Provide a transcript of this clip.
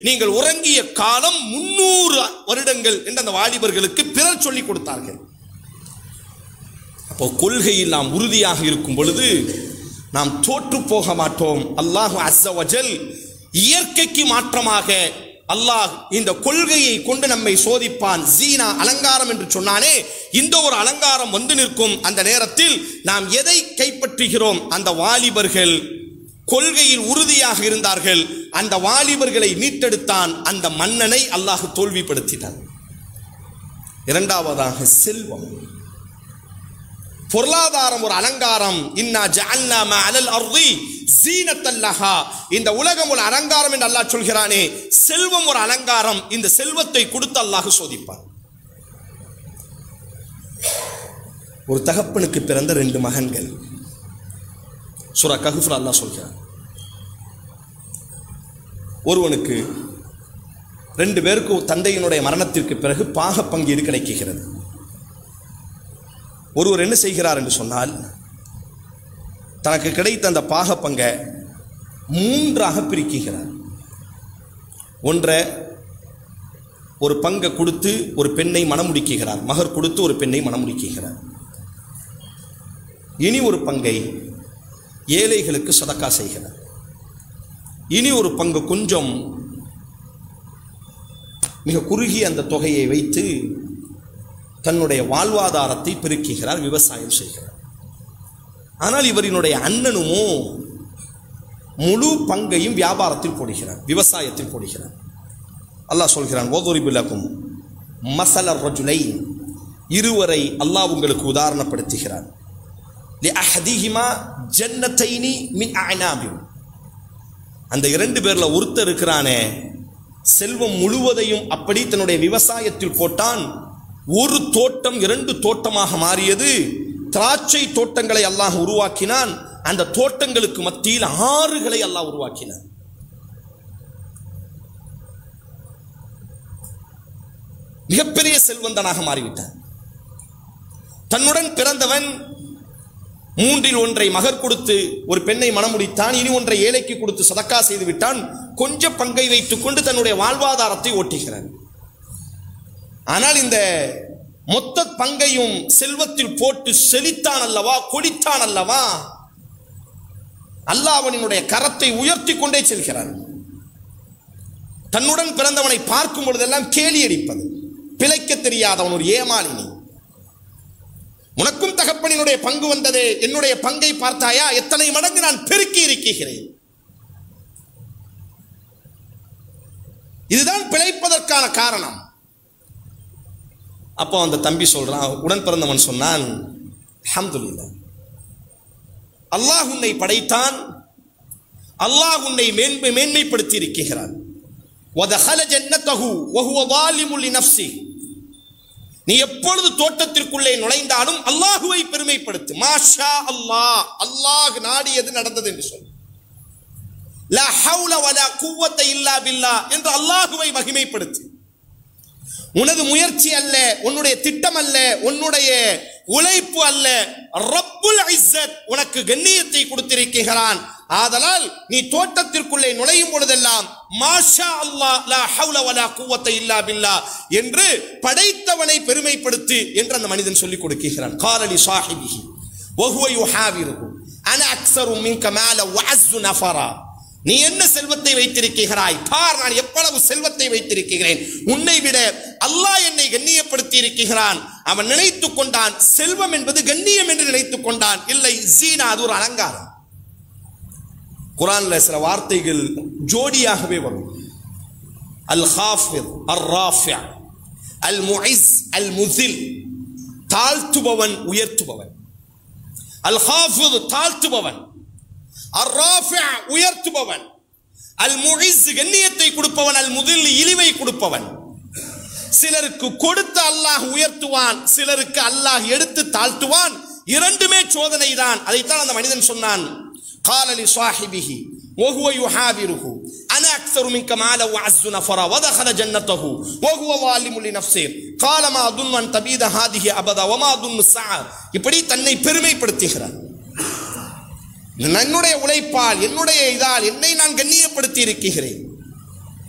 நீங்கள் உறங்கிய காலம் முன்னூறு வருடங்கள் என்று அந்த வாலிபர்களுக்கு பிறர் சொல்லிக் கொடுத்தார்கள் அப்போ கொள்கையில் நாம் உறுதியாக இருக்கும் பொழுது நாம் தோற்று போக மாட்டோம் அல்லாஹ் அஸ்ஸவஜல் இயற்கைக்கு மாற்றமாக அல்லாஹ் இந்த கொள்கையை கொண்டு நம்மை சோதிப்பான் ஜீனா அலங்காரம் என்று சொன்னானே இந்த ஒரு அலங்காரம் வந்து நிற்கும் அந்த நேரத்தில் நாம் எதை கைப்பற்றுகிறோம் அந்த வாலிபர்கள் கொள்கையில் உறுதியாக இருந்தார்கள் அந்த வாலிபர்களை மீட்டெடுத்தான் அந்த மன்னனை அல்லாஹ் தோல்விப்படுத்தினான் இரண்டாவதாக செல்வம் பொருளாதாரம் ஒரு அலங்காரம் இன்னா ஜஅல்னா மா அலல் அர்தி ஜீனத்தல்லஹா இந்த உலகம் ஒரு அலங்காரம் என்று அல்லாஹ் சொல்கிறானே செல்வம் ஒரு அலங்காரம் இந்த செல்வத்தை கொடுத்து அல்லாஹ் சோதிப்பான் ஒரு தகப்பனுக்கு பிறந்த ரெண்டு மகன்கள் சூரா கஹுஃப்ல அல்லாஹ் சொல்கிறான் ஒருவனுக்கு ரெண்டு பேருக்கு தந்தையினுடைய மரணத்திற்கு பிறகு பாக பங்கீடு கிடைக்கிறது ஒருவர் என்ன செய்கிறார் என்று சொன்னால் தனக்கு கிடைத்த அந்த பாக பங்கை மூன்றாக பிரிக்குகிறார் ஒன்றை ஒரு பங்கை கொடுத்து ஒரு பெண்ணை மணமுடிக்குகிறார் மகர் கொடுத்து ஒரு பெண்ணை மணமுடிக்குகிறார் இனி ஒரு பங்கை ஏழைகளுக்கு சதக்கா செய்கிறார் இனி ஒரு பங்கு கொஞ்சம் மிக குறுகிய அந்த தொகையை வைத்து தன்னுடைய வாழ்வாதாரத்தை பெருக்குகிறார் விவசாயம் செய்கிறார் ஆனால் இவரினுடைய அண்ணனுமோ முழு பங்கையும் வியாபாரத்தில் போடுகிறார் விவசாயத்தில் போடுகிறார் அல்லாஹ் சொல்கிறான் ஓதொரிபிலக்கும் மசல ரஜுலை இருவரை அல்லாஹ் உங்களுக்கு உதாரணப்படுத்துகிறார் لأحدهما جنتين من أعناب அந்த இரண்டு பேர்ல ஒருத்தர் இருக்கிறானே செல்வம் முழுவதையும் அப்படி தன்னுடைய விவசாயத்தில் போட்டான் ஒரு தோட்டம் இரண்டு தோட்டமாக மாறியது திராட்சை தோட்டங்களை அல்லாஹ் உருவாக்கினான் அந்த தோட்டங்களுக்கு மத்தியில் ஆறுகளை அல்லாஹ் உருவாக்கினான் மிகப்பெரிய செல்வந்தனாக மாறிவிட்டான் தன்னுடன் பிறந்தவன் மூன்றில் ஒன்றை மகர் கொடுத்து ஒரு பெண்ணை மணமுடித்தான் இனி ஒன்றை ஏழைக்கு கொடுத்து சதக்கா செய்து விட்டான் கொஞ்ச பங்கை வைத்துக் கொண்டு தன்னுடைய வாழ்வாதாரத்தை ஓட்டுகிறான் ஆனால் இந்த மொத்த பங்கையும் செல்வத்தில் போட்டு செழித்தான் அல்லவா கொடித்தான் அல்லவா அல்லாஹ் அவனினுடைய கரத்தை உயர்த்தி கொண்டே செல்கிறான் தன்னுடன் பிறந்தவனை பார்க்கும் பொழுதெல்லாம் கேலி அடிப்பது பிழைக்க தெரியாதவன் ஒரு ஏமாளினி உனக்கும் தகப்பனினுடைய பங்கு வந்ததே என்னுடைய பங்கை பார்த்தாயா எத்தனை மடங்கு நான் பெருக்கி இருக்கிறேன் இதுதான் பிழைப்பதற்கான காரணம் அப்போ அந்த தம்பி சொல்றான் உடன் பிறந்தவன் சொன்னான் அல்ஹம்துலில்லாஹ் அல்லாஹ் உன்னை படைத்தான் அல்லாஹ் உன்னை மேன்மை மேன்மைப்படுத்தி இருக்கிறான் وَدَخَلَ جَنَّتَهُ وَهُوَ ظَالِمٌ لِنَفْسِهِ நீ எப்பொழுது தோட்டத்திற்குள்ளே நுழைந்தாலும் அல்லாஹுவை பெருமைப்படுத்து மாஷா அல்லாஹ் அல்லாஹ் நாடியது நடந்தது என்று சொல் லா ஹவுல வலா குவத்த இல்லா பில்லா என்று அல்லாஹுவை மகிமைப்படுத்து உனது முயற்சி அல்ல உன்னுடைய திட்டம் அல்ல உன்னுடைய உழைப்பு அல்ல ரப்புல் இஸ்ஸத் உனக்கு கண்ணியத்தை கொடுத்திருக்கிறான் ஆதலால் நீ தோட்டத்திற்குள்ளே நுழையும் பொழுதெல்லாம் மாஷா அல்லாஹ் லா ஹவுல வலா குவத்த இல்லா பில்லா என்று படைத்தவனை பெருமைப்படுத்து என்று அந்த மனிதன் சொல்லிக் கொடுக்கிறான் காலலி சாஹிபிஹி وهو يحاوره انا اكثر منك مالا واعز نفرا நீ என்ன செல்வத்தை வைத்திருக்கிறாய் பார் நான் எவ்வளவு செல்வத்தை வைத்திருக்கிறேன் உன்னை விட அல்லாஹ் என்னை கண்ணியப்படுத்தி இருக்கிறான் அவன் நினைத்துக் கொண்டான் செல்வம் என்பது கண்ணியம் என்று நினைத்துக் கொண்டான் இல்லை ஜீனா அது ஒரு அலங்காரம் குரான்ல சில வார்த்தைகள் ஜோடியாகவே வரும் அல் ஹாஃபித் அர் ராஃபியா அல் முஇஸ் அல் முசில் தாழ்த்துபவன் உயர்த்துபவன் அல் ஹாஃபித் தாழ்த்துபவன் அர் ராஃபியா உயர்த்துபவன் அல் முஇஸ் கண்ணியத்தை கொடுப்பவன் அல் முதில் இழிவை கொடுப்பவன் சிலருக்கு கொடுத்து அல்லாஹ் உயர்த்துவான் சிலருக்கு அல்லாஹ் எடுத்து தாழ்த்துவான் இரண்டுமே சோதனை தான் அதைத்தான் அந்த மனிதன் சொன்னான் காலலி சாஹிபிஹி وهو يحاوره انا اكثر منك مالا واعز نفرا ودخل جنته وهو ظالم لنفسه قال ما اظن ان تبيد هذه ابدا وما اظن الساعه இப்படி தன்னை பெருமைப்படுத்துகிறார் என்னுடைய உழைப்பால் என்னுடைய இதால் என்னை நான் கண்ணியப்படுத்தி இருக்கிறேன்